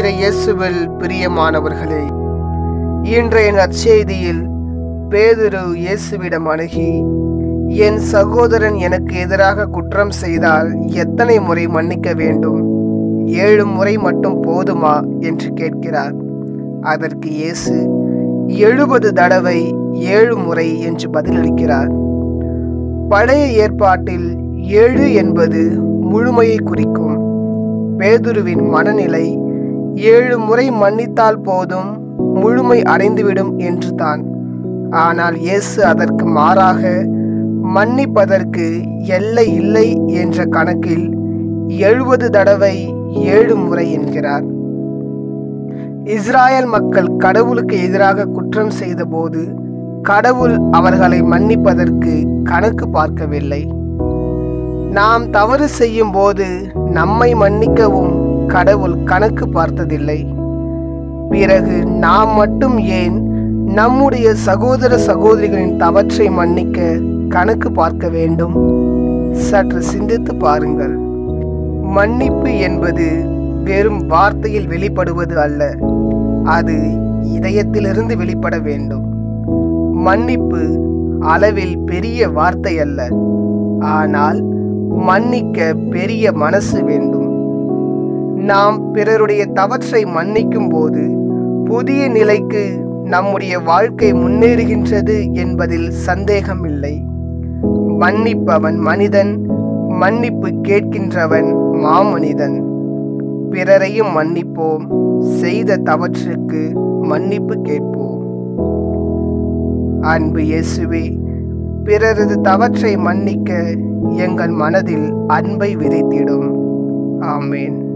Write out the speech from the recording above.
இயேசுவில் பிரியமானவர்களே இன்றைய நற்செய்தியில் பேதுரு இயேசுவிடம் அணுகி என் சகோதரன் எனக்கு எதிராக குற்றம் செய்தால் எத்தனை முறை மன்னிக்க வேண்டும் ஏழு முறை மட்டும் போதுமா என்று கேட்கிறார் அதற்கு இயேசு எழுபது தடவை ஏழு முறை என்று பதிலளிக்கிறார் பழைய ஏற்பாட்டில் ஏழு என்பது முழுமையை குறிக்கும் பேதுருவின் மனநிலை ஏழு முறை மன்னித்தால் போதும் முழுமை அடைந்துவிடும் என்று தான் ஆனால் இயேசு அதற்கு மாறாக மன்னிப்பதற்கு எல்லை இல்லை என்ற கணக்கில் எழுபது தடவை ஏழு முறை என்கிறார் இஸ்ராயல் மக்கள் கடவுளுக்கு எதிராக குற்றம் செய்தபோது கடவுள் அவர்களை மன்னிப்பதற்கு கணக்கு பார்க்கவில்லை நாம் தவறு செய்யும் போது நம்மை மன்னிக்கவும் கடவுள் கணக்கு பார்த்ததில்லை பிறகு நாம் மட்டும் ஏன் நம்முடைய சகோதர சகோதரிகளின் தவற்றை மன்னிக்க கணக்கு பார்க்க வேண்டும் சற்று சிந்தித்து பாருங்கள் மன்னிப்பு என்பது வெறும் வார்த்தையில் வெளிப்படுவது அல்ல அது இதயத்திலிருந்து வெளிப்பட வேண்டும் மன்னிப்பு அளவில் பெரிய வார்த்தை அல்ல ஆனால் மன்னிக்க பெரிய மனசு வேண்டும் நாம் பிறருடைய தவற்றை மன்னிக்கும் போது புதிய நிலைக்கு நம்முடைய வாழ்க்கை முன்னேறுகின்றது என்பதில் சந்தேகமில்லை மன்னிப்பவன் மனிதன் மன்னிப்பு கேட்கின்றவன் மாமனிதன் பிறரையும் மன்னிப்போம் செய்த தவற்றுக்கு மன்னிப்பு கேட்போம் அன்பு இயேசுவே பிறரது தவற்றை மன்னிக்க எங்கள் மனதில் அன்பை விதைத்திடும் ஆமேன்